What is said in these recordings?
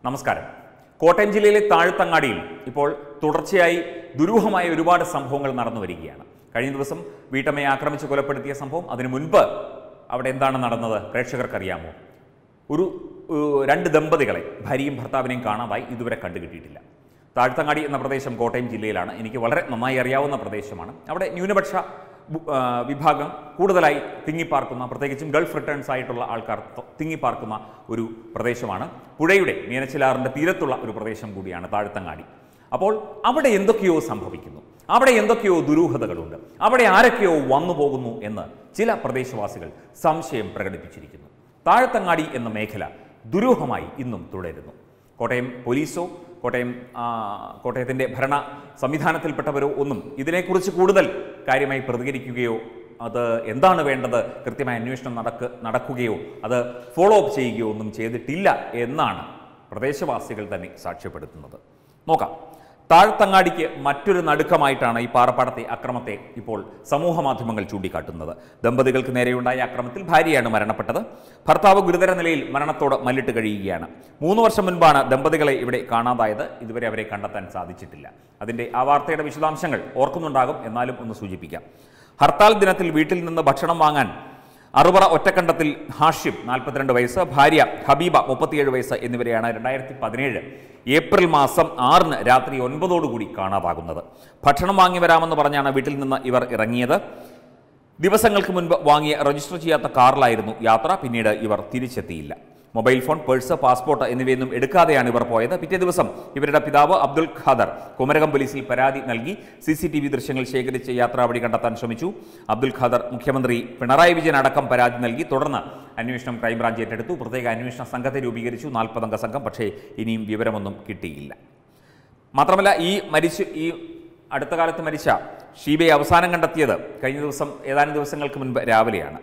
നമസ്കാരം കോട്ടയം ജില്ലയിലെ താഴ്ത്തങ്ങാടിയിൽ ഇപ്പോൾ തുടർച്ചയായി ദുരൂഹമായ ഒരുപാട് സംഭവങ്ങൾ നടന്നു വരികയാണ് കഴിഞ്ഞ ദിവസം വീട്ടമ്മയെ ആക്രമിച്ച് കൊലപ്പെടുത്തിയ സംഭവം അതിനു മുൻപ് അവിടെ എന്താണ് നടന്നത് പ്രേക്ഷകർക്കറിയാമോ ഒരു ഏഹ്, രണ്ട് ദമ്പതികളെ ഭാര്യയും ഭർത്താവിനെയും കാണാതായി ഇതുവരെ കണ്ടുകിട്ടിയിട്ടില്ല താഴ്ത്തങ്ങാടി എന്ന പ്രദേശം കോട്ടയം ജില്ലയിലാണ് എനിക്ക് വളരെ നന്നായി അറിയാവുന്ന പ്രദേശമാണ് അവിടെ ന്യൂനപക്ഷ ബു- ആ, വിഭാഗം കൂടുതലായി തിങ്ങിപ്പാർക്കുന്ന പ്രത്യേകിച്ചും ഗൾഫ് റിട്ടേൺസ് ആയിട്ടുള്ള ആൾക്കാർ ത- തിങ്ങിപ്പാർക്കുന്ന ഒരു പ്രദേശമാണ് പുഴയുടെ മീനച്ചിലാറിൻ്റെ തീരത്തുള്ള ഒരു പ്രദേശം കൂടിയാണ് താഴ്ത്തങ്ങാടി അപ്പോൾ അവിടെ എന്തൊക്കെയോ സംഭവിക്കുന്നു അവിടെ എന്തൊക്കെയോ ദുരൂഹതകളുണ്ട് അവിടെ ആരൊക്കെയോ വന്നു പോകുന്നു എന്ന് ചില പ്രദേശവാസികൾ സംശയം പ്രകടിപ്പിച്ചിരിക്കുന്നു താഴത്തങ്ങാടി എന്ന മേഖല ദുരൂഹമായി ഇന്നും തുടരുന്നു കോട്ടയം പോലീസോ കോട്ടയം ആ, കോട്ടയത്തിൻ്റെ ഭരണ സംവിധാനത്തിൽപ്പെട്ടവരോ ഒന്നും ഇതിനെക്കുറിച്ച് കൂടുതൽ കാര്യമായി പ്രതികരിക്കുകയോ അത് എന്താണ് വേണ്ടത് കൃത്യമായ അന്വേഷണം നടക്ക് നടക്കുകയോ അത് ഫോളോ അപ്പ് ചെയ്യുകയോ ഒന്നും ചെയ്തിട്ടില്ല എന്നാണ് പ്രദേശവാസികൾ തന്നെ സാക്ഷ്യപ്പെടുത്തുന്നത് നോക്കാം താഴ്ത്തങ്ങാടിക്ക് മറ്റൊരു നടുക്കമായിട്ടാണ് ഈ പാറപ്പാടത്തെ അക്രമത്തെ ഇപ്പോൾ സമൂഹ മാധ്യമങ്ങൾ ചൂണ്ടിക്കാട്ടുന്നത് ദമ്പതികൾക്ക് നേരെയുണ്ടായ അക്രമത്തിൽ ഭാര്യയാണ് മരണപ്പെട്ടത് ഭർത്താവ് ഗുരുതര നിലയിൽ മരണത്തോട് മല്ലിട്ട് കഴിയുകയാണ് മൂന്ന് വർഷം മുൻപാണ് ദമ്പതികളെ ഇവിടെ കാണാതായത് ഇതുവരെ അവരെ കണ്ടെത്താൻ സാധിച്ചിട്ടില്ല അതിൻ്റെ ആ വാർത്തയുടെ വിശദാംശങ്ങൾ ഓർക്കുന്നുണ്ടാകും എന്നാലും ഒന്ന് സൂചിപ്പിക്കാം ഹർത്താൽ ദിനത്തിൽ വീട്ടിൽ നിന്ന് ഭക്ഷണം വാങ്ങാൻ അറുപറ ഒറ്റക്കണ്ടത്തിൽ ഹാഷ്യം നാൽപ്പത്തിരണ്ട് വയസ്സ് ഭാര്യ ഹബീബ മുപ്പത്തിയേഴ് വയസ്സ് എന്നിവരെയാണ് രണ്ടായിരത്തി പതിനേഴ് ഏപ്രിൽ മാസം ആറിന് രാത്രി ഒൻപതോടുകൂടി കാണാതാകുന്നത് ഭക്ഷണം വാങ്ങി വരാമെന്ന് പറഞ്ഞാണ് വീട്ടിൽ നിന്ന് ഇവർ ഇറങ്ങിയത് ദിവസങ്ങൾക്ക് മുൻപ് വാങ്ങിയ രജിസ്റ്റർ ചെയ്യാത്ത കാറിലായിരുന്നു യാത്ര പിന്നീട് ഇവർ തിരിച്ചെത്തിയില്ല മൊബൈൽ ഫോൺ പേഴ്സ് പാസ്പോർട്ട് എന്നിവയൊന്നും എടുക്കാതെയാണ് ഇവർ പോയത് പിറ്റേ ദിവസം ഇവരുടെ പിതാവ് അബ്ദുൽ ഖാദർ കുമരകം പോലീസിൽ പരാതി നൽകി സി സി ടി വി ദൃശ്യങ്ങൾ ശേഖരിച്ച് യാത്രാവഴി കണ്ടെത്താൻ ശ്രമിച്ചു അബ്ദുൽ ഖാദർ മുഖ്യമന്ത്രി പിണറായി വിജയൻ അടക്കം പരാതി നൽകി തുടർന്ന് അന്വേഷണം ക്രൈംബ്രാഞ്ച് ഏറ്റെടുത്തു പ്രത്യേക അന്വേഷണ സംഘത്തെ രൂപീകരിച്ചു നാൽപ്പതംഗ സംഘം പക്ഷേ ഇനിയും വിവരമൊന്നും കിട്ടിയില്ല മാത്രമല്ല ഈ മരിച്ചു ഈ അടുത്ത കാലത്ത് മരിച്ച ഷീബയെ അവസാനം കണ്ടെത്തിയത് കഴിഞ്ഞ ദിവസം ഏതാനും ദിവസങ്ങൾക്ക് മുൻപ് രാവിലെയാണ്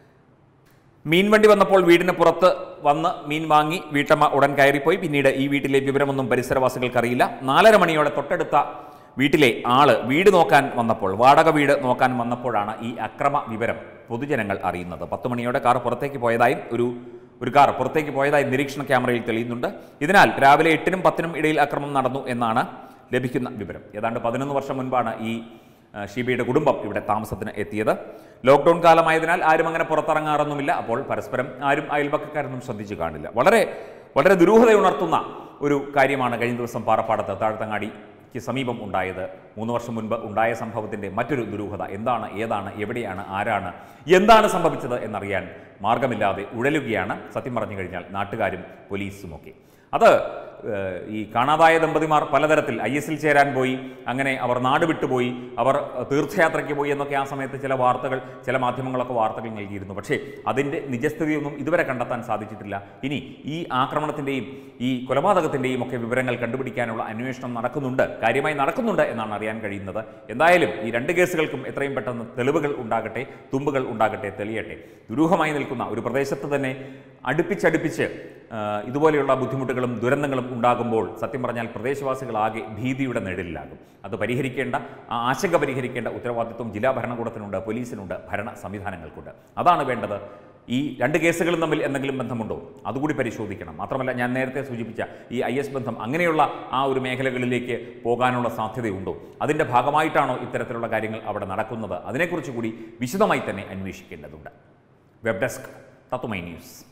മീൻ വണ്ടി വന്നപ്പോൾ വീടിന് പുറത്ത് വന്ന് മീൻ വാങ്ങി വീട്ടമ്മ ഉടൻ കയറിപ്പോയി പിന്നീട് ഈ വീട്ടിലെ വിവരമൊന്നും പരിസരവാസികൾക്ക് അറിയില്ല നാലര മണിയോടെ തൊട്ടടുത്ത വീട്ടിലെ ആള് വീട് നോക്കാൻ വന്നപ്പോൾ വാടക വീട് നോക്കാൻ വന്നപ്പോഴാണ് ഈ അക്രമ വിവരം പൊതുജനങ്ങൾ അറിയുന്നത് പത്ത് മണിയോടെ കാർ പുറത്തേക്ക് പോയതായും ഒരു ഒരു കാർ പുറത്തേക്ക് പോയതായി നിരീക്ഷണ ക്യാമറയിൽ തെളിയുന്നുണ്ട് ഇതിനാൽ രാവിലെ എട്ടിനും പത്തിനും ഇടയിൽ അക്രമം നടന്നു എന്നാണ് ലഭിക്കുന്ന വിവരം ഏതാണ്ട് പതിനൊന്ന് വർഷം മുൻപാണ് ഈ ആ, ഷീബയുടെ കുടുംബം ഇവിടെ താമസത്തിന് എത്തിയത് ലോക്ക്ഡൗൺ കാലമായതിനാൽ ആരും അങ്ങനെ പുറത്തിറങ്ങാറൊന്നുമില്ല അപ്പോൾ പരസ്പരം ആരും അയൽപക്കക്കാരൊന്നും ശ്രദ്ധിച്ചു കാണില്ല വളരെ വളരെ ദുരൂഹതയുണർത്തുന്ന ഒരു കാര്യമാണ് കഴിഞ്ഞ ദിവസം പാറപ്പാടത്ത് താഴ്ത്തങ്ങാടിക്ക് സമീപം ഉണ്ടായത് മൂന്ന് വർഷം മുൻപ് ഉണ്ടായ സംഭവത്തിൻ്റെ മറ്റൊരു ദുരൂഹത എന്താണ് ഏതാണ് എവിടെയാണ് ആരാണ് എന്താണ് സംഭവിച്ചത് എന്നറിയാൻ മാർഗമില്ലാതെ ഉഴലുകയാണ് സത്യം പറഞ്ഞു കഴിഞ്ഞാൽ നാട്ടുകാരും പോലീസുമൊക്കെ അത് ഏഹ്, ഈ കാണാതായ ദമ്പതിമാർ പലതരത്തിൽ ഐ എസിൽ ചേരാൻ പോയി അങ്ങനെ അവർ നാട് വിട്ടുപോയി അവർ ഏഹ്, തീർത്ഥയാത്രയ്ക്ക് പോയി എന്നൊക്കെ ആ സമയത്ത് ചില വാർത്തകൾ ചില മാധ്യമങ്ങളൊക്കെ വാർത്തകൾ നൽകിയിരുന്നു പക്ഷേ അതിൻ്റെ നിജസ്ഥിതിയൊന്നും ഇതുവരെ കണ്ടെത്താൻ സാധിച്ചിട്ടില്ല ഇനി ഈ ആക്രമണത്തിൻ്റെയും ഈ കൊലപാതകത്തിൻ്റെയും ഒക്കെ വിവരങ്ങൾ കണ്ടുപിടിക്കാനുള്ള അന്വേഷണം നടക്കുന്നുണ്ട് കാര്യമായി നടക്കുന്നുണ്ട് എന്നാണ് അറിയാൻ കഴിയുന്നത് എന്തായാലും ഈ രണ്ട് കേസുകൾക്കും എത്രയും പെട്ടെന്ന് തെളിവുകൾ ഉണ്ടാകട്ടെ തുമ്പുകൾ ഉണ്ടാകട്ടെ തെളിയട്ടെ ദുരൂഹമായി നിൽക്കുന്ന ഒരു പ്രദേശത്ത് തന്നെ അടുപ്പിച്ചടുപ്പിച്ച് ആ, ഇതുപോലെയുള്ള ബുദ്ധിമുട്ടുകളും ദുരന്തങ്ങളും ഉണ്ടാകുമ്പോൾ സത്യം പറഞ്ഞാൽ പ്രദേശവാസികളാകെ ഭീതിയുടെ നിഴലിലാകും അത് പരിഹരിക്കേണ്ട ആ ആശങ്ക പരിഹരിക്കേണ്ട ഉത്തരവാദിത്വം ജില്ലാ ഭരണകൂടത്തിനുണ്ട് പോലീസിനുണ്ട് ഭരണ സംവിധാനങ്ങൾക്കുണ്ട് അതാണ് വേണ്ടത് ഈ രണ്ട് കേസുകളും തമ്മിൽ എന്തെങ്കിലും ബന്ധമുണ്ടോ അതുകൂടി പരിശോധിക്കണം മാത്രമല്ല ഞാൻ നേരത്തെ സൂചിപ്പിച്ച ഈ ഐ എസ് ബന്ധം അങ്ങനെയുള്ള ആ ഒരു മേഖലകളിലേക്ക് പോകാനുള്ള സാധ്യതയുണ്ടോ അതിൻ്റെ ഭാഗമായിട്ടാണോ ഇത്തരത്തിലുള്ള കാര്യങ്ങൾ അവിടെ നടക്കുന്നത് അതിനെക്കുറിച്ച് കൂടി വിശദമായി തന്നെ അന്വേഷിക്കേണ്ടതുണ്ട് വെബ് ഡെസ്ക് തത്തുമൈ ന്യൂസ്